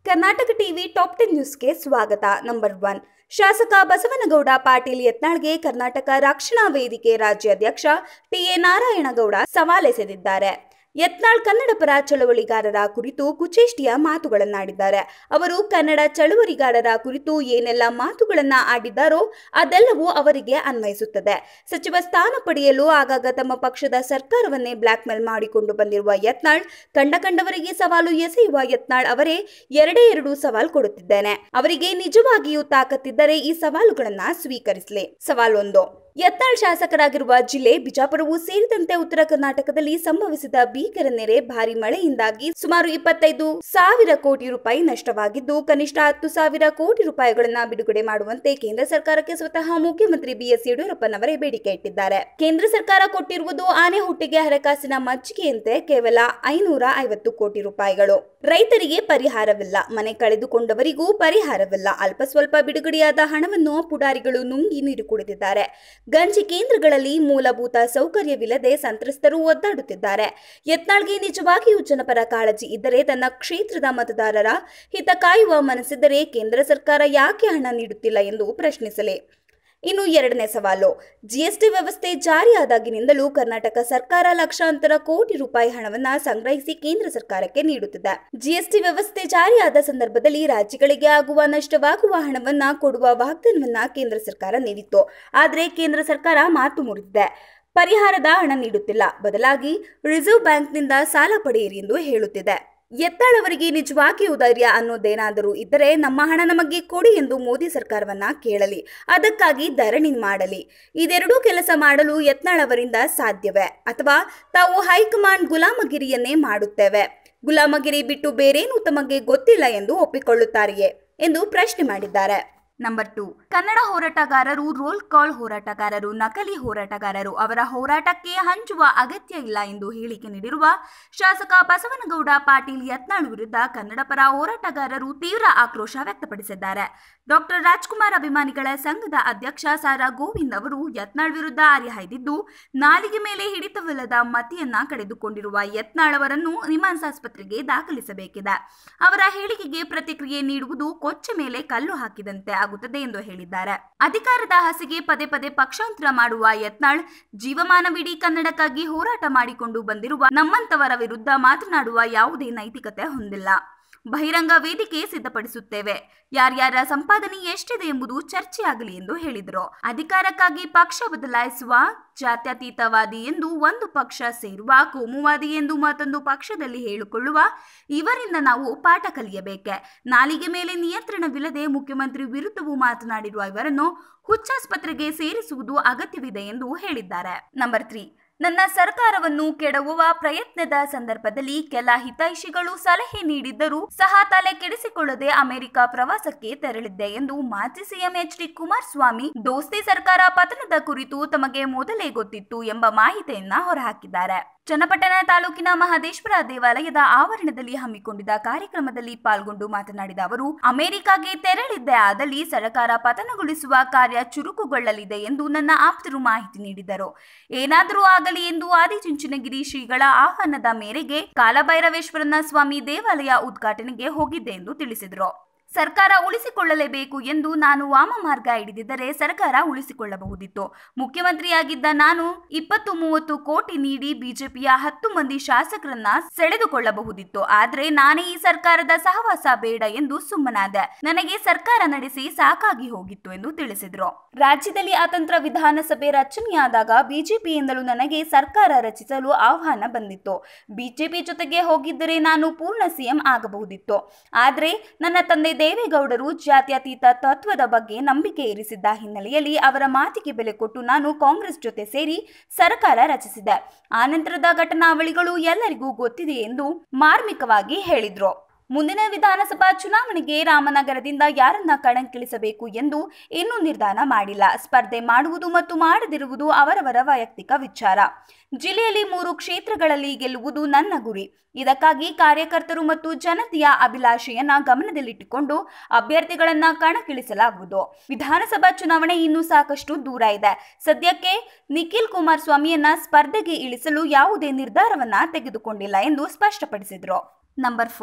Karnataka TV top ten ನ್ಯೂಸ್ಗೆ ಸ್ವಾಗತ number one ಶಾಸಕ ಬಸವನಗೌಡ ಪಾಟೀಲ್ ಯತ್ನಾಳ್ಗೆ ಕರ್ನಾಟಕ ರಕ್ಷಣಾ ವೇದಿಕೆ ರಾಜ್ಯಾಧ್ಯಕ್ಷ ಟಿಎ ನಾರಾಯಣಗೌಡ ಸವಾಲೆಸೆದಿದ್ದಾರೆ ಯತ್ನಾಳ್ ಕನ್ನಡ ಪರ ಚಳವಳಿಗಾರರ ಕುರಿತು ಕುಚೇಷ್ಟಿಯ ಮಾತುಗಳನ್ನಾಡಿದ್ದಾರೆ ಅವರು ಕನ್ನಡ ಚಳವಳಿಗಾರರ ಕುರಿತು ಏನೆಲ್ಲ ಮಾತುಗಳನ್ನ ಆಡಿದ್ದಾರೋ ಅದೆಲ್ಲವೂ ಅವರಿಗೆ ಅನ್ವಯಿಸುತ್ತದೆ ಸಚಿವ ಸ್ಥಾನ ಪಡೆಯಲು ಆಗಾಗ ತಮ್ಮ ಪಕ್ಷದ ಸರ್ಕಾರವನ್ನೇ ಬ್ಲಾಕ್ ಮೇಲ್ ಮಾಡಿಕೊಂಡು ಬಂದಿರುವ ಯತ್ನಾಳ್ ಕಂಡ ಕಂಡವರಿಗೆ ಸವಾಲು ಎಸೆಯುವ ಯತ್ನಾಳ್ ಅವರೇ ಎರಡೇ ಎರಡು ಸವಾಲು ಕೊಡುತ್ತಿದ್ದೇನೆ ಅವರಿಗೆ ನಿಜವಾಗಿಯೂ ತಾಕತ್ತಿದ್ದರೆ ಈ ಸವಾಲುಗಳನ್ನ ಸ್ವೀಕರಿಸಲಿ ಸವಾಲೊಂದು ಯತ್ನಾಳ್ ಶಾಸಕರಾಗಿರುವ ಜಿಲ್ಲೆ ಬಿಜಾಪುರವು ಸೇರಿದಂತೆ ಉತ್ತರ ಕರ್ನಾಟಕದಲ್ಲಿ ಸಂಭವಿಸಿದ ಭೀಕರ ನೆರೆ ಭಾರಿ ಮಳೆಯಿಂದಾಗಿ ಸುಮಾರು ಇಪ್ಪತ್ತೈದು ಸಾವಿರ ಕೋಟಿ ರೂಪಾಯಿ ನಷ್ಟವಾಗಿದ್ದು ಕನಿಷ್ಠ ಹತ್ತು ಸಾವಿರ ಕೋಟಿ ರೂಪಾಯಿಗಳನ್ನ ಬಿಡುಗಡೆ ಮಾಡುವಂತೆ ಕೇಂದ್ರ ಸರ್ಕಾರಕ್ಕೆ ಸ್ವತಃ ಮುಖ್ಯಮಂತ್ರಿ ಬಿಎಸ್ ಯಡಿಯೂರಪ್ಪನವರೇ ಬೇಡಿಕೆ ಇಟ್ಟಿದ್ದಾರೆ ಕೇಂದ್ರ ಸರ್ಕಾರ ಕೊಟ್ಟಿರುವುದು ಆನೆ ಹುಟ್ಟಿಗೆ ಹರಕಾಸಿನ ಮಜ್ಜಿಗೆಯಂತೆ ಕೇವಲ ಐನೂರ ಐವತ್ತು ಕೋಟಿ ರೂಪಾಯಿಗಳು ರೈತರಿಗೆ ಪರಿಹಾರವಿಲ್ಲ ಮನೆ ಕಳೆದುಕೊಂಡವರಿಗೂ ಪರಿಹಾರವಿಲ್ಲ ಅಲ್ಪ ಸ್ವಲ್ಪ ಬಿಡುಗಡೆಯಾದ ಹಣವನ್ನು ಪುಡಾರಿಗಳು ನುಂಗಿ ನೀರು ಕುಡಿದಿದ್ದಾರೆ ಗಂಜಿ ಕೇಂದ್ರಗಳಲ್ಲಿ ಮೂಲಭೂತ ಸೌಕರ್ಯವಿಲ್ಲದೆ ಸಂತ್ರಸ್ತರು ಒದ್ದಾಡುತ್ತಿದ್ದಾರೆ ಯತ್ನಾಳ್ಗೆ ನಿಜವಾಗಿಯೂ ಜನಪರ ಕಾಳಜಿ ಇದ್ದರೆ ತನ್ನ ಕ್ಷೇತ್ರದ ಮತದಾರರ ಹಿತ ಕಾಯುವ ಮನಸ್ಸಿದ್ದರೆ ಕೇಂದ್ರ ಸರ್ಕಾರ ಯಾಕೆ ಹಣ ನೀಡುತ್ತಿಲ್ಲ ಎಂದು ಪ್ರಶ್ನಿಸಲಿ ಇನ್ನು ಎರಡನೇ ಸವಾಲು ಜಿಎಸ್ಟಿ ವ್ಯವಸ್ಥೆ ಜಾರಿಯಾದಾಗಿನಿಂದಲೂ ಕರ್ನಾಟಕ ಸರ್ಕಾರ ಲಕ್ಷಾಂತರ ಕೋಟಿ ರೂಪಾಯಿ ಹಣವನ್ನ ಸಂಗ್ರಹಿಸಿ ಕೇಂದ್ರ ಸರ್ಕಾರಕ್ಕೆ ನೀಡುತ್ತಿದೆ ಜಿಎಸ್ಟಿ ವ್ಯವಸ್ಥೆ ಜಾರಿಯಾದ ಸಂದರ್ಭದಲ್ಲಿ ರಾಜ್ಯಗಳಿಗೆ ಆಗುವ ನಷ್ಟವಾಗುವ ಹಣವನ್ನ ಕೊಡುವ ವಾಗ್ದಾನವನ್ನ ಕೇಂದ್ರ ಸರ್ಕಾರ ನೀಡಿತ್ತು ಆದರೆ ಕೇಂದ್ರ ಸರ್ಕಾರ ಮಾತು ಮುರಿದಿದೆ ಪರಿಹಾರದ ಹಣ ನೀಡುತ್ತಿಲ್ಲ ಬದಲಾಗಿ ರಿಸರ್ವ್ ಬ್ಯಾಂಕ್ನಿಂದ ಸಾಲ ಪಡೆಯಿರಿ ಎಂದು ಹೇಳುತ್ತಿದೆ ಯತ್ನಾಳ್ ಅವರಿಗೆ ನಿಜವಾಗಿಯೂ ಧೈರ್ಯ ಅನ್ನೋದೇನಾದರೂ ಇದ್ದರೆ ನಮ್ಮ ಹಣ ನಮಗೆ ಕೊಡಿ ಎಂದು ಮೋದಿ ಸರ್ಕಾರವನ್ನ ಕೇಳಲಿ ಅದಕ್ಕಾಗಿ ಧರಣಿ ಮಾಡಲಿ ಇದೆರಡೂ ಕೆಲಸ ಮಾಡಲು ಯತ್ನಾಳ್ ಅವರಿಂದ ಸಾಧ್ಯವೇ ಅಥವಾ ತಾವು ಹೈಕಮಾಂಡ್ ಗುಲಾಮಗಿರಿಯನ್ನೇ ಮಾಡುತ್ತೇವೆ ಗುಲಾಮಗಿರಿ ಬಿಟ್ಟು ಬೇರೇನೂ ತಮಗೆ ಗೊತ್ತಿಲ್ಲ ಎಂದು ಒಪ್ಪಿಕೊಳ್ಳುತ್ತಾರೆಯೇ ಎಂದು ಪ್ರಶ್ನೆ ಮಾಡಿದ್ದಾರೆ ನಂಬರ್ ಟು ಕನ್ನಡ ಹೋರಾಟಗಾರರು ರೋಲ್ ಕಾಲ್ ಹೋರಾಟಗಾರರು ನಕಲಿ ಹೋರಾಟಗಾರರು ಅವರ ಹೋರಾಟಕ್ಕೆ ಹಂಚುವ ಅಗತ್ಯ ಇಲ್ಲ ಎಂದು ಹೇಳಿಕೆ ನೀಡಿರುವ ಶಾಸಕ ಬಸವನಗೌಡ ಪಾಟೀಲ್ ಯತ್ನಾಳ್ ವಿರುದ್ಧ ಕನ್ನಡ ಪರ ಹೋರಾಟಗಾರರು ತೀವ್ರ ಆಕ್ರೋಶ ವ್ಯಕ್ತಪಡಿಸಿದ್ದಾರೆ ಡಾಕ್ಟರ್ ರಾಜ್ಕುಮಾರ್ ಅಭಿಮಾನಿಗಳ ಸಂಘದ ಅಧ್ಯಕ್ಷ ಸಾರಾ ಗೋವಿಂದ್ ಅವರು ಯತ್ನಾಳ್ ವಿರುದ್ಧ ಹರಿಹಾಯ್ದಿದ್ದು ನಾಲಿಗೆ ಮೇಲೆ ಹಿಡಿತವಿಲ್ಲದ ಮತಿಯನ್ನ ಕಳೆದುಕೊಂಡಿರುವ ಯತ್ನಾಳ್ ಅವರನ್ನು ನಿಮಾನ್ಸ್ ಆಸ್ಪತ್ರೆಗೆ ದಾಖಲಿಸಬೇಕಿದೆ ಅವರ ಹೇಳಿಕೆಗೆ ಪ್ರತಿಕ್ರಿಯೆ ನೀಡುವುದು ಕೊಚ್ಚ ಮೇಲೆ ಕಲ್ಲು ಹಾಕಿದಂತೆ ಆಗುತ್ತದೆ ಎಂದು ಹೇಳಿದ್ದಾರೆ ಅಧಿಕಾರದ ಹಸಿಗೆ ಪದೇ ಪದೇ ಪಕ್ಷಾಂತರ ಮಾಡುವ ಯತ್ನಾಳ್ ಜೀವಮಾನವಿಡೀ ಕನ್ನಡಕ್ಕಾಗಿ ಹೋರಾಟ ಮಾಡಿಕೊಂಡು ಬಂದಿರುವ ನಮ್ಮಂತವರ ವಿರುದ್ಧ ಮಾತನಾಡುವ ಯಾವುದೇ ನೈತಿಕತೆ ಹೊಂದಿಲ್ಲ ಬಹಿರಂಗ ವೇದಿಕೆ ಸಿದ್ಧಪಡಿಸುತ್ತೇವೆ ಯಾರ್ಯಾರ ಸಂಪಾದನೆ ಎಷ್ಟಿದೆ ಎಂಬುದು ಚರ್ಚೆಯಾಗಲಿ ಎಂದು ಹೇಳಿದರು ಅಧಿಕಾರಕ್ಕಾಗಿ ಪಕ್ಷ ಬದಲಾಯಿಸುವ ಜಾತ್ಯತೀತವಾದಿ ಎಂದು ಒಂದು ಪಕ್ಷ ಸೇರುವ ಕೋಮುವಾದಿ ಎಂದು ಮತ್ತೊಂದು ಪಕ್ಷದಲ್ಲಿ ಹೇಳಿಕೊಳ್ಳುವ ಇವರಿಂದ ನಾವು ಪಾಠ ಕಲಿಯಬೇಕೆ ನಾಲಿಗೆ ಮೇಲೆ ನಿಯಂತ್ರಣವಿಲ್ಲದೆ ಮುಖ್ಯಮಂತ್ರಿ ವಿರುದ್ಧವೂ ಮಾತನಾಡಿರುವ ಇವರನ್ನು ಹುಚ್ಚಾಸ್ಪತ್ರೆಗೆ ಸೇರಿಸುವುದು ಅಗತ್ಯವಿದೆ ಎಂದು ಹೇಳಿದ್ದಾರೆ ನಂಬರ್ ತ್ರೀ ನನ್ನ ಸರ್ಕಾರವನ್ನು ಕೆಡವುವ ಪ್ರಯತ್ನದ ಸಂದರ್ಭದಲ್ಲಿ ಕೆಲ ಹಿತೈಷಿಗಳು ಸಲಹೆ ನೀಡಿದ್ದರೂ ಸಹ ತಲೆ ಕೆಡಿಸಿಕೊಳ್ಳದೆ ಅಮೆರಿಕ ಪ್ರವಾಸಕ್ಕೆ ತೆರಳಿದ್ದೆ ಎಂದು ಮಾಜಿ ಸಿಎಂ ಎಚ್ ಡಿ ಕುಮಾರಸ್ವಾಮಿ ದೋಸ್ತಿ ಸರ್ಕಾರ ಪತನದ ಕುರಿತು ತಮಗೆ ಮೊದಲೇ ಗೊತ್ತಿತ್ತು ಎಂಬ ಮಾಹಿತಿಯನ್ನ ಹೊರಹಾಕಿದ್ದಾರೆ ಚನ್ನಪಟ್ಟಣ ತಾಲೂಕಿನ ಮಹದೇಶ್ವರ ದೇವಾಲಯದ ಆವರಣದಲ್ಲಿ ಹಮ್ಮಿಕೊಂಡಿದ್ದ ಕಾರ್ಯಕ್ರಮದಲ್ಲಿ ಪಾಲ್ಗೊಂಡು ಮಾತನಾಡಿದ ಅವರು ಅಮೆರಿಕಾಗೆ ತೆರಳಿದ್ದೆ ಆದಲ್ಲಿ ಸರ್ಕಾರ ಪತನಗೊಳಿಸುವ ಕಾರ್ಯ ಚುರುಕುಗೊಳ್ಳಲಿದೆ ಎಂದು ನನ್ನ ಆಪ್ತರು ಮಾಹಿತಿ ನೀಡಿದರು ಏನಾದರೂ ಆಗಲಿ ಎಂದು ಆದಿಚುಂಚನಗಿರಿ ಶ್ರೀಗಳ ಆಹ್ವಾನದ ಮೇರೆಗೆ ಕಾಲಭೈರವೇಶ್ವರನ ಸ್ವಾಮಿ ದೇವಾಲಯ ಉದ್ಘಾಟನೆಗೆ ಹೋಗಿದ್ದೆ ಎಂದು ತಿಳಿಸಿದರು ಸರ್ಕಾರ ಉಳಿಸಿಕೊಳ್ಳಲೇಬೇಕು ಎಂದು ನಾನು ವಾಮ ಮಾರ್ಗ ಹಿಡಿದಿದ್ದರೆ ಸರ್ಕಾರ ಉಳಿಸಿಕೊಳ್ಳಬಹುದಿತ್ತು ಮುಖ್ಯಮಂತ್ರಿಯಾಗಿದ್ದ ನಾನು ಇಪ್ಪತ್ತು ಮೂವತ್ತು ಕೋಟಿ ನೀಡಿ ಬಿಜೆಪಿಯ ಹತ್ತು ಮಂದಿ ಶಾಸಕರನ್ನ ಸೆಳೆದುಕೊಳ್ಳಬಹುದಿತ್ತು ಆದ್ರೆ ನಾನೇ ಈ ಸರ್ಕಾರದ ಸಹವಾಸ ಬೇಡ ಎಂದು ಸುಮ್ಮನಾದೆ ನನಗೆ ಸರ್ಕಾರ ನಡೆಸಿ ಸಾಕಾಗಿ ಹೋಗಿತ್ತು ಎಂದು ತಿಳಿಸಿದ್ರು ರಾಜ್ಯದಲ್ಲಿ ಅತಂತ್ರ ವಿಧಾನಸಭೆ ರಚನೆಯಾದಾಗ ಬಿಜೆಪಿಯಿಂದಲೂ ನನಗೆ ಸರ್ಕಾರ ರಚಿಸಲು ಆಹ್ವಾನ ಬಂದಿತ್ತು ಬಿಜೆಪಿ ಜೊತೆಗೆ ಹೋಗಿದ್ದರೆ ನಾನು ಪೂರ್ಣ ಸಿಎಂ ಆಗಬಹುದಿತ್ತು ಆದ್ರೆ ನನ್ನ ತಂದೆ ದೇವೇಗೌಡರು ಜಾತ್ಯತೀತ ತತ್ವದ ಬಗ್ಗೆ ನಂಬಿಕೆ ಇರಿಸಿದ್ದ ಹಿನ್ನೆಲೆಯಲ್ಲಿ ಅವರ ಮಾತಿಗೆ ಬೆಲೆ ಕೊಟ್ಟು ನಾನು ಕಾಂಗ್ರೆಸ್ ಜೊತೆ ಸೇರಿ ಸರ್ಕಾರ ರಚಿಸಿದೆ ಆನಂತರದ ಘಟನಾವಳಿಗಳು ಎಲ್ಲರಿಗೂ ಗೊತ್ತಿದೆ ಎಂದು ಮಾರ್ಮಿಕವಾಗಿ ಹೇಳಿದ್ರು ಮುಂದಿನ ವಿಧಾನಸಭಾ ಚುನಾವಣೆಗೆ ರಾಮನಗರದಿಂದ ಯಾರನ್ನ ಕಣಕ್ಕಿಳಿಸಬೇಕು ಎಂದು ಇನ್ನೂ ನಿರ್ಧಾರ ಮಾಡಿಲ್ಲ ಸ್ಪರ್ಧೆ ಮಾಡುವುದು ಮತ್ತು ಮಾಡದಿರುವುದು ಅವರವರ ವೈಯಕ್ತಿಕ ವಿಚಾರ ಜಿಲ್ಲೆಯಲ್ಲಿ ಮೂರು ಕ್ಷೇತ್ರಗಳಲ್ಲಿ ಗೆಲ್ಲುವುದು ನನ್ನ ಗುರಿ ಇದಕ್ಕಾಗಿ ಕಾರ್ಯಕರ್ತರು ಮತ್ತು ಜನತೆಯ ಅಭಿಲಾಷೆಯನ್ನ ಗಮನದಲ್ಲಿಟ್ಟುಕೊಂಡು ಅಭ್ಯರ್ಥಿಗಳನ್ನ ಕಣಕ್ಕಿಳಿಸಲಾಗುವುದು ವಿಧಾನಸಭಾ ಚುನಾವಣೆ ಇನ್ನೂ ಸಾಕಷ್ಟು ದೂರ ಇದೆ ಸದ್ಯಕ್ಕೆ ನಿಖಿಲ್ ಕುಮಾರಸ್ವಾಮಿಯನ್ನ ಸ್ಪರ್ಧೆಗೆ ಇಳಿಸಲು ಯಾವುದೇ ನಿರ್ಧಾರವನ್ನ ತೆಗೆದುಕೊಂಡಿಲ್ಲ ಎಂದು ಸ್ಪಷ್ಟಪಡಿಸಿದರು ನಂಬರ್ ಫೋರ್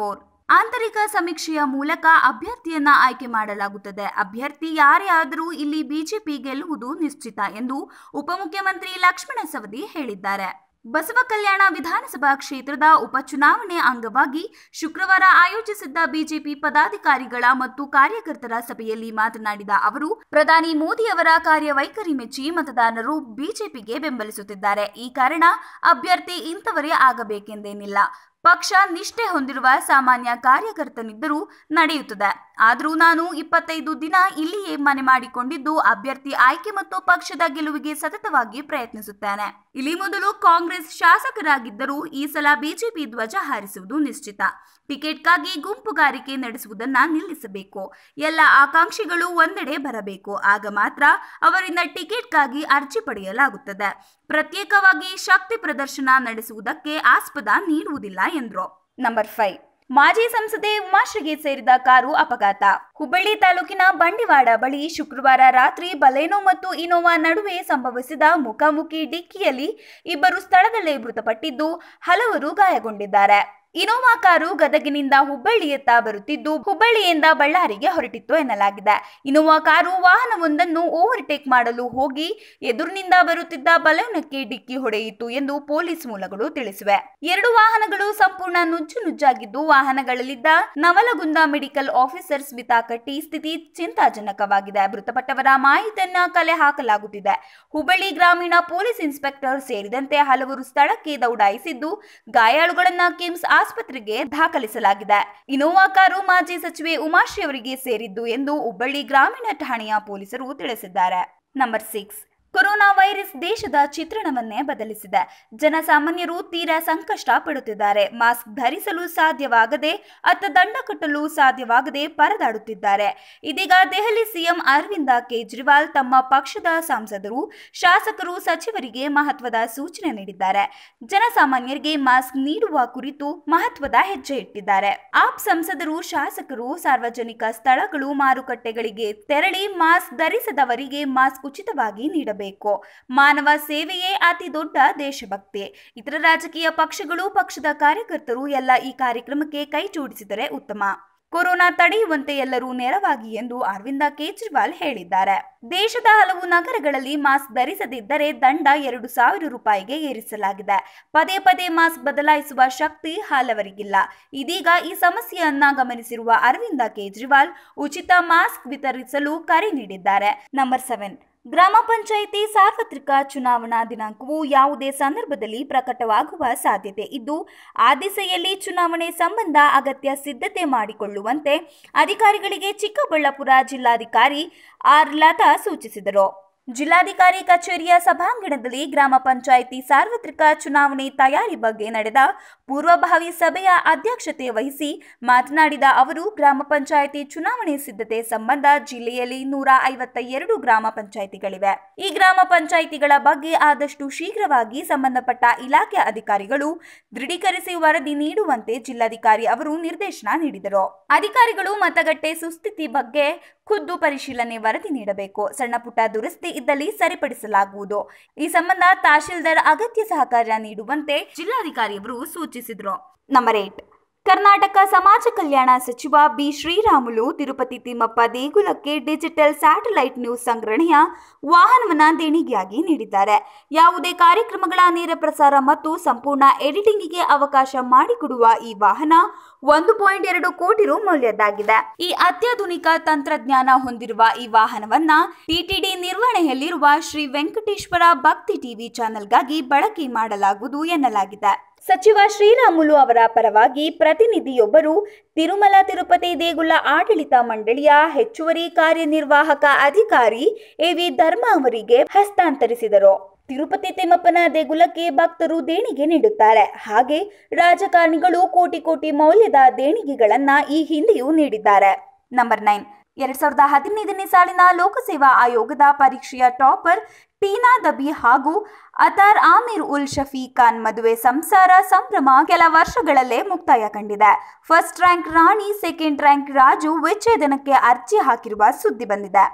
ಆಂತರಿಕ ಸಮೀಕ್ಷೆಯ ಮೂಲಕ ಅಭ್ಯರ್ಥಿಯನ್ನ ಆಯ್ಕೆ ಮಾಡಲಾಗುತ್ತದೆ ಅಭ್ಯರ್ಥಿ ಯಾರೇ ಆದರೂ ಇಲ್ಲಿ ಬಿಜೆಪಿ ಗೆಲ್ಲುವುದು ನಿಶ್ಚಿತ ಎಂದು ಉಪಮುಖ್ಯಮಂತ್ರಿ ಲಕ್ಷ್ಮಣ ಸವದಿ ಹೇಳಿದ್ದಾರೆ ಬಸವ ಕಲ್ಯಾಣ ವಿಧಾನಸಭಾ ಕ್ಷೇತ್ರದ ಉಪಚುನಾವಣೆ ಅಂಗವಾಗಿ ಶುಕ್ರವಾರ ಆಯೋಜಿಸಿದ್ದ ಬಿಜೆಪಿ ಪದಾಧಿಕಾರಿಗಳ ಮತ್ತು ಕಾರ್ಯಕರ್ತರ ಸಭೆಯಲ್ಲಿ ಮಾತನಾಡಿದ ಅವರು ಪ್ರಧಾನಿ ಮೋದಿ ಅವರ ಕಾರ್ಯವೈಖರಿ ಮೆಚ್ಚಿ ಮತದಾರರು ಬಿಜೆಪಿಗೆ ಬೆಂಬಲಿಸುತ್ತಿದ್ದಾರೆ ಈ ಕಾರಣ ಅಭ್ಯರ್ಥಿ ಇಂಥವರೇ ಆಗಬೇಕೆಂದೇನಿಲ್ಲ ಪಕ್ಷ ನಿಷ್ಠೆ ಹೊಂದಿರುವ ಸಾಮಾನ್ಯ ಕಾರ್ಯಕರ್ತನಿದ್ದರೂ ನಡೆಯುತ್ತದೆ ಆದರೂ ನಾನು ಇಪ್ಪತ್ತೈದು ದಿನ ಇಲ್ಲಿಯೇ ಮನೆ ಮಾಡಿಕೊಂಡಿದ್ದು ಅಭ್ಯರ್ಥಿ ಆಯ್ಕೆ ಮತ್ತು ಪಕ್ಷದ ಗೆಲುವಿಗೆ ಸತತವಾಗಿ ಪ್ರಯತ್ನಿಸುತ್ತೇನೆ ಇಲ್ಲಿ ಮೊದಲು ಕಾಂಗ್ರೆಸ್ ಶಾಸಕರಾಗಿದ್ದರೂ ಈ ಸಲ ಬಿಜೆಪಿ ಧ್ವಜ ಹಾರಿಸುವುದು ನಿಶ್ಚಿತ ಟಿಕೆಟ್ಗಾಗಿ ಗುಂಪುಗಾರಿಕೆ ನಡೆಸುವುದನ್ನ ನಿಲ್ಲಿಸಬೇಕು ಎಲ್ಲ ಆಕಾಂಕ್ಷಿಗಳು ಒಂದೆಡೆ ಬರಬೇಕು ಆಗ ಮಾತ್ರ ಅವರಿಂದ ಟಿಕೆಟ್ಗಾಗಿ ಅರ್ಜಿ ಪಡೆಯಲಾಗುತ್ತದೆ ಪ್ರತ್ಯೇಕವಾಗಿ ಶಕ್ತಿ ಪ್ರದರ್ಶನ ನಡೆಸುವುದಕ್ಕೆ ಆಸ್ಪದ ನೀಡುವುದಿಲ್ಲ ಎಂದರು ನಂಬರ್ ಫೈವ್ ಮಾಜಿ ಸಂಸದೆ ಉಮಾಶ್ರೀಗೆ ಸೇರಿದ ಕಾರು ಅಪಘಾತ ಹುಬ್ಬಳ್ಳಿ ತಾಲೂಕಿನ ಬಂಡಿವಾಡ ಬಳಿ ಶುಕ್ರವಾರ ರಾತ್ರಿ ಬಲೇನೋ ಮತ್ತು ಇನೋವಾ ನಡುವೆ ಸಂಭವಿಸಿದ ಮುಖಾಮುಖಿ ಡಿಕ್ಕಿಯಲ್ಲಿ ಇಬ್ಬರು ಸ್ಥಳದಲ್ಲೇ ಮೃತಪಟ್ಟಿದ್ದು ಹಲವರು ಗಾಯಗೊಂಡಿದ್ದಾರೆ ಇನೋವಾ ಕಾರು ಗದಗಿನಿಂದ ಹುಬ್ಬಳ್ಳಿಯತ್ತ ಬರುತ್ತಿದ್ದು ಹುಬ್ಬಳ್ಳಿಯಿಂದ ಬಳ್ಳಾರಿಗೆ ಹೊರಟಿತ್ತು ಎನ್ನಲಾಗಿದೆ ಇನೋವಾ ಕಾರು ವಾಹನವೊಂದನ್ನು ಓವರ್ಟೇಕ್ ಮಾಡಲು ಹೋಗಿ ಎದುರಿನಿಂದ ಬರುತ್ತಿದ್ದ ಬಲೂನಕ್ಕೆ ಡಿಕ್ಕಿ ಹೊಡೆಯಿತು ಎಂದು ಪೊಲೀಸ್ ಮೂಲಗಳು ತಿಳಿಸಿವೆ ಎರಡು ವಾಹನಗಳು ಸಂಪೂರ್ಣ ನುಜ್ಜು ನುಜ್ಜಾಗಿದ್ದು ವಾಹನಗಳಲ್ಲಿದ್ದ ನವಲಗುಂದ ಮೆಡಿಕಲ್ ಆಫೀಸರ್ ಸ್ಮಿತಾ ಕಟ್ಟಿ ಸ್ಥಿತಿ ಚಿಂತಾಜನಕವಾಗಿದೆ ಮೃತಪಟ್ಟವರ ಮಾಹಿತಿಯನ್ನ ಕಲೆ ಹಾಕಲಾಗುತ್ತಿದೆ ಹುಬ್ಬಳ್ಳಿ ಗ್ರಾಮೀಣ ಪೊಲೀಸ್ ಇನ್ಸ್ಪೆಕ್ಟರ್ ಸೇರಿದಂತೆ ಹಲವರು ಸ್ಥಳಕ್ಕೆ ದೌಡಾಯಿಸಿದ್ದು ಗಾಯಾಳುಗಳನ್ನ ಕಿಮ್ಸ್ ಆಸ್ಪತ್ರೆಗೆ ದಾಖಲಿಸಲಾಗಿದೆ ಇನೋವಾ ಕಾರು ಮಾಜಿ ಸಚಿವೆ ಉಮಾಶ್ರೀ ಅವರಿಗೆ ಸೇರಿದ್ದು ಎಂದು ಹುಬ್ಬಳ್ಳಿ ಗ್ರಾಮೀಣ ಠಾಣೆಯ ಪೊಲೀಸರು ತಿಳಿಸಿದ್ದಾರೆ ನಂಬರ್ ಸಿಕ್ಸ್ ಕೊರೋನಾ ವೈರಸ್ ದೇಶದ ಚಿತ್ರಣವನ್ನೇ ಬದಲಿಸಿದೆ ಜನಸಾಮಾನ್ಯರು ತೀರಾ ಸಂಕಷ್ಟ ಪಡುತ್ತಿದ್ದಾರೆ ಮಾಸ್ಕ್ ಧರಿಸಲು ಸಾಧ್ಯವಾಗದೆ ಅತ್ತ ದಂಡ ಕಟ್ಟಲು ಸಾಧ್ಯವಾಗದೆ ಪರದಾಡುತ್ತಿದ್ದಾರೆ ಇದೀಗ ದೆಹಲಿ ಸಿಎಂ ಅರವಿಂದ ಕೇಜ್ರಿವಾಲ್ ತಮ್ಮ ಪಕ್ಷದ ಸಂಸದರು ಶಾಸಕರು ಸಚಿವರಿಗೆ ಮಹತ್ವದ ಸೂಚನೆ ನೀಡಿದ್ದಾರೆ ಜನಸಾಮಾನ್ಯರಿಗೆ ಮಾಸ್ಕ್ ನೀಡುವ ಕುರಿತು ಮಹತ್ವದ ಹೆಜ್ಜೆ ಇಟ್ಟಿದ್ದಾರೆ ಆಪ್ ಸಂಸದರು ಶಾಸಕರು ಸಾರ್ವಜನಿಕ ಸ್ಥಳಗಳು ಮಾರುಕಟ್ಟೆಗಳಿಗೆ ತೆರಳಿ ಮಾಸ್ಕ್ ಧರಿಸದವರಿಗೆ ಮಾಸ್ಕ್ ಉಚಿತವಾಗಿ ನೀಡಬೇಕು ಮಾನವ ಸೇವೆಯೇ ಅತಿ ದೊಡ್ಡ ದೇಶಭಕ್ತಿ ಇತರ ರಾಜಕೀಯ ಪಕ್ಷಗಳು ಪಕ್ಷದ ಕಾರ್ಯಕರ್ತರು ಎಲ್ಲ ಈ ಕಾರ್ಯಕ್ರಮಕ್ಕೆ ಕೈ ಜೋಡಿಸಿದರೆ ಉತ್ತಮ ಕೊರೋನಾ ತಡೆಯುವಂತೆ ಎಲ್ಲರೂ ನೆರವಾಗಿ ಎಂದು ಅರವಿಂದ ಕೇಜ್ರಿವಾಲ್ ಹೇಳಿದ್ದಾರೆ ದೇಶದ ಹಲವು ನಗರಗಳಲ್ಲಿ ಮಾಸ್ಕ್ ಧರಿಸದಿದ್ದರೆ ದಂಡ ಎರಡು ಸಾವಿರ ರೂಪಾಯಿಗೆ ಏರಿಸಲಾಗಿದೆ ಪದೇ ಪದೇ ಮಾಸ್ಕ್ ಬದಲಾಯಿಸುವ ಶಕ್ತಿ ಹಲವರಿಗಿಲ್ಲ ಇದೀಗ ಈ ಸಮಸ್ಯೆಯನ್ನ ಗಮನಿಸಿರುವ ಅರವಿಂದ ಕೇಜ್ರಿವಾಲ್ ಉಚಿತ ಮಾಸ್ಕ್ ವಿತರಿಸಲು ಕರೆ ನೀಡಿದ್ದಾರೆ ನಂಬರ್ ಸೆವೆನ್ ಗ್ರಾಮ ಪಂಚಾಯಿತಿ ಸಾರ್ವತ್ರಿಕ ಚುನಾವಣಾ ದಿನಾಂಕವು ಯಾವುದೇ ಸಂದರ್ಭದಲ್ಲಿ ಪ್ರಕಟವಾಗುವ ಸಾಧ್ಯತೆ ಇದ್ದು ಆ ದಿಸೆಯಲ್ಲಿ ಚುನಾವಣೆ ಸಂಬಂಧ ಅಗತ್ಯ ಸಿದ್ಧತೆ ಮಾಡಿಕೊಳ್ಳುವಂತೆ ಅಧಿಕಾರಿಗಳಿಗೆ ಚಿಕ್ಕಬಳ್ಳಾಪುರ ಜಿಲ್ಲಾಧಿಕಾರಿ ಆರ್ ಲತಾ ಸೂಚಿಸಿದರು ಜಿಲ್ಲಾಧಿಕಾರಿ ಕಚೇರಿಯ ಸಭಾಂಗಣದಲ್ಲಿ ಗ್ರಾಮ ಪಂಚಾಯಿತಿ ಸಾರ್ವತ್ರಿಕ ಚುನಾವಣೆ ತಯಾರಿ ಬಗ್ಗೆ ನಡೆದ ಪೂರ್ವಭಾವಿ ಸಭೆಯ ಅಧ್ಯಕ್ಷತೆ ವಹಿಸಿ ಮಾತನಾಡಿದ ಅವರು ಗ್ರಾಮ ಪಂಚಾಯಿತಿ ಚುನಾವಣೆ ಸಿದ್ಧತೆ ಸಂಬಂಧ ಜಿಲ್ಲೆಯಲ್ಲಿ ನೂರ ಐವತ್ತ ಎರಡು ಗ್ರಾಮ ಪಂಚಾಯಿತಿಗಳಿವೆ ಈ ಗ್ರಾಮ ಪಂಚಾಯಿತಿಗಳ ಬಗ್ಗೆ ಆದಷ್ಟು ಶೀಘ್ರವಾಗಿ ಸಂಬಂಧಪಟ್ಟ ಇಲಾಖೆ ಅಧಿಕಾರಿಗಳು ದೃಢೀಕರಿಸಿ ವರದಿ ನೀಡುವಂತೆ ಜಿಲ್ಲಾಧಿಕಾರಿ ಅವರು ನಿರ್ದೇಶನ ನೀಡಿದರು ಅಧಿಕಾರಿಗಳು ಮತಗಟ್ಟೆ ಸುಸ್ಥಿತಿ ಬಗ್ಗೆ ಖುದ್ದು ಪರಿಶೀಲನೆ ವರದಿ ನೀಡಬೇಕು ಸಣ್ಣ ಪುಟ್ಟ ದುರಸ್ತಿ ಇದ್ದಲ್ಲಿ ಸರಿಪಡಿಸಲಾಗುವುದು ಈ ಸಂಬಂಧ ತಹಶೀಲ್ದಾರ್ ಅಗತ್ಯ ಸಹಕಾರ ನೀಡುವಂತೆ ಜಿಲ್ಲಾಧಿಕಾರಿಯವರು ಸೂಚಿಸಿದರು ನಂಬರ್ ಏಟ್ ಕರ್ನಾಟಕ ಸಮಾಜ ಕಲ್ಯಾಣ ಸಚಿವ ಬಿ ಶ್ರೀರಾಮುಲು ತಿರುಪತಿ ತಿಮ್ಮಪ್ಪ ದೇಗುಲಕ್ಕೆ ಡಿಜಿಟಲ್ ಸ್ಯಾಟಲೈಟ್ ನ್ಯೂಸ್ ಸಂಗ್ರಹಣೆಯ ವಾಹನವನ್ನ ದೇಣಿಗೆಯಾಗಿ ನೀಡಿದ್ದಾರೆ ಯಾವುದೇ ಕಾರ್ಯಕ್ರಮಗಳ ನೇರ ಪ್ರಸಾರ ಮತ್ತು ಸಂಪೂರ್ಣ ಎಡಿಟಿಂಗಿಗೆ ಅವಕಾಶ ಮಾಡಿಕೊಡುವ ಈ ವಾಹನ ಒಂದು ಪಾಯಿಂಟ್ ಎರಡು ಕೋಟಿ ರು ಮೌಲ್ಯದ್ದಾಗಿದೆ ಈ ಅತ್ಯಾಧುನಿಕ ತಂತ್ರಜ್ಞಾನ ಹೊಂದಿರುವ ಈ ವಾಹನವನ್ನ ಟಿಟಿಡಿ ನಿರ್ವಹಣೆಯಲ್ಲಿರುವ ಶ್ರೀ ವೆಂಕಟೇಶ್ವರ ಭಕ್ತಿ ಟಿವಿ ಚಾನೆಲ್ಗಾಗಿ ಬಳಕೆ ಮಾಡಲಾಗುವುದು ಎನ್ನಲಾಗಿದೆ ಸಚಿವ ಶ್ರೀರಾಮುಲು ಅವರ ಪರವಾಗಿ ಪ್ರತಿನಿಧಿಯೊಬ್ಬರು ತಿರುಮಲ ತಿರುಪತಿ ದೇಗುಲ ಆಡಳಿತ ಮಂಡಳಿಯ ಹೆಚ್ಚುವರಿ ಕಾರ್ಯನಿರ್ವಾಹಕ ಅಧಿಕಾರಿ ಎವಿ ಧರ್ಮ ಅವರಿಗೆ ಹಸ್ತಾಂತರಿಸಿದರು ತಿರುಪತಿ ತಿಮ್ಮಪ್ಪನ ದೇಗುಲಕ್ಕೆ ಭಕ್ತರು ದೇಣಿಗೆ ನೀಡುತ್ತಾರೆ ಹಾಗೆ ರಾಜಕಾರಣಿಗಳು ಕೋಟಿ ಕೋಟಿ ಮೌಲ್ಯದ ದೇಣಿಗೆಗಳನ್ನ ಈ ಹಿಂದೆಯೂ ನೀಡಿದ್ದಾರೆ ನಂಬರ್ ನೈನ್ ಎರಡ್ ಸಾವಿರದ ಹದಿನೈದನೇ ಸಾಲಿನ ಲೋಕಸೇವಾ ಆಯೋಗದ ಪರೀಕ್ಷೆಯ ಟಾಪರ್ ಟೀನಾ ದಬಿ ಹಾಗೂ ಅತಾರ್ ಆಮಿರ್ ಉಲ್ ಶಫಿ ಖಾನ್ ಮದುವೆ ಸಂಸಾರ ಸಂಭ್ರಮ ಕೆಲ ವರ್ಷಗಳಲ್ಲೇ ಮುಕ್ತಾಯ ಕಂಡಿದೆ first rank Rani second rank Raju ವಿಚ್ಛೇದನಕ್ಕೆ ಅರ್ಜಿ ಹಾಕಿರುವ ಸುದ್ದಿ ಬಂದಿದೆ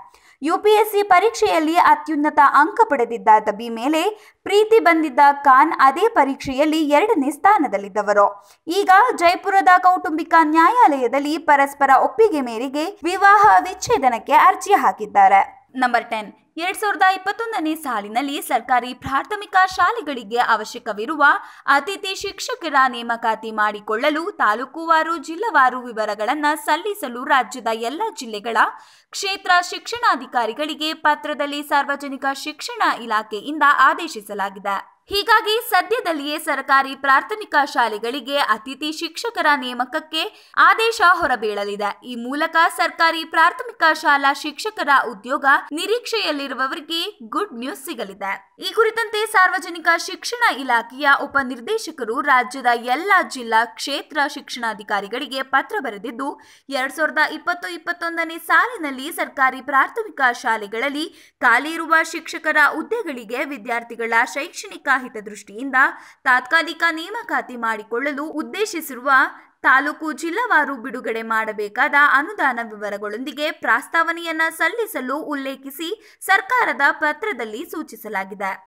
ಯುಪಿಎಸ್ಸಿ ಪರೀಕ್ಷೆಯಲ್ಲಿ ಅತ್ಯುನ್ನತ ಅಂಕ ಪಡೆದಿದ್ದ ದಬಿ ಮೇಲೆ ಪ್ರೀತಿ ಬಂದಿದ್ದ ಖಾನ್ ಅದೇ ಪರೀಕ್ಷೆಯಲ್ಲಿ ಎರಡನೇ ಸ್ಥಾನದಲ್ಲಿದ್ದವರು ಈಗ ಜೈಪುರದ ಕೌಟುಂಬಿಕ ನ್ಯಾಯಾಲಯದಲ್ಲಿ ಪರಸ್ಪರ ಒಪ್ಪಿಗೆ ಮೇರೆಗೆ ವಿವಾಹ ವಿಚ್ಛೇದನಕ್ಕೆ ಅರ್ಜಿ ಹಾಕಿದ್ದಾರೆ ನಂಬರ್ ಟೆನ್ ಎರಡ್ ಸಾವಿರದ ಇಪ್ಪತ್ತೊಂದನೇ ಸಾಲಿನಲ್ಲಿ ಸರ್ಕಾರಿ ಪ್ರಾಥಮಿಕ ಶಾಲೆಗಳಿಗೆ ಅವಶ್ಯಕವಿರುವ ಅತಿಥಿ ಶಿಕ್ಷಕರ ನೇಮಕಾತಿ ಮಾಡಿಕೊಳ್ಳಲು ತಾಲೂಕುವಾರು ಜಿಲ್ಲಾವಾರು ವಿವರಗಳನ್ನು ಸಲ್ಲಿಸಲು ರಾಜ್ಯದ ಎಲ್ಲ ಜಿಲ್ಲೆಗಳ ಕ್ಷೇತ್ರ ಶಿಕ್ಷಣಾಧಿಕಾರಿಗಳಿಗೆ ಪತ್ರದಲ್ಲಿ ಸಾರ್ವಜನಿಕ ಶಿಕ್ಷಣ ಇಲಾಖೆಯಿಂದ ಆದೇಶಿಸಲಾಗಿದೆ ಹೀಗಾಗಿ ಸದ್ಯದಲ್ಲಿಯೇ ಸರ್ಕಾರಿ ಪ್ರಾಥಮಿಕ ಶಾಲೆಗಳಿಗೆ ಅತಿಥಿ ಶಿಕ್ಷಕರ ನೇಮಕಕ್ಕೆ ಆದೇಶ ಹೊರಬೀಳಲಿದೆ ಈ ಮೂಲಕ ಸರ್ಕಾರಿ ಪ್ರಾಥಮಿಕ ಶಾಲಾ ಶಿಕ್ಷಕರ ಉದ್ಯೋಗ ನಿರೀಕ್ಷೆಯಲ್ಲಿರುವವರಿಗೆ ಗುಡ್ ನ್ಯೂಸ್ ಸಿಗಲಿದೆ ಈ ಕುರಿತಂತೆ ಸಾರ್ವಜನಿಕ ಶಿಕ್ಷಣ ಇಲಾಖೆಯ ಉಪನಿರ್ದೇಶಕರು ರಾಜ್ಯದ ಎಲ್ಲ ಜಿಲ್ಲಾ ಕ್ಷೇತ್ರ ಶಿಕ್ಷಣಾಧಿಕಾರಿಗಳಿಗೆ ಪತ್ರ ಬರೆದಿದ್ದು ಎರಡ್ ಸಾವಿರದ ಇಪ್ಪತ್ತು ಇಪ್ಪತ್ತೊಂದನೇ ಸಾಲಿನಲ್ಲಿ ಸರ್ಕಾರಿ ಪ್ರಾಥಮಿಕ ಶಾಲೆಗಳಲ್ಲಿ ಖಾಲಿ ಇರುವ ಶಿಕ್ಷಕರ ಹುದ್ದೆಗಳಿಗೆ ವಿದ್ಯಾರ್ಥಿಗಳ ಶೈಕ್ಷಣಿಕ ಹಿತದೃಷ್ಟಿಯಿಂದ ತಾತ್ಕಾಲಿಕ ನೇಮಕಾತಿ ಮಾಡಿಕೊಳ್ಳಲು ಉದ್ದೇಶಿಸಿರುವ ತಾಲೂಕು ಜಿಲ್ಲಾವಾರು ಬಿಡುಗಡೆ ಮಾಡಬೇಕಾದ ಅನುದಾನ ವಿವರಗಳೊಂದಿಗೆ ಪ್ರಸ್ತಾವನೆಯನ್ನ ಸಲ್ಲಿಸಲು ಉಲ್ಲೇಖಿಸಿ ಸರ್ಕಾರದ ಪತ್ರದಲ್ಲಿ ಸೂಚಿಸಲಾಗಿದೆ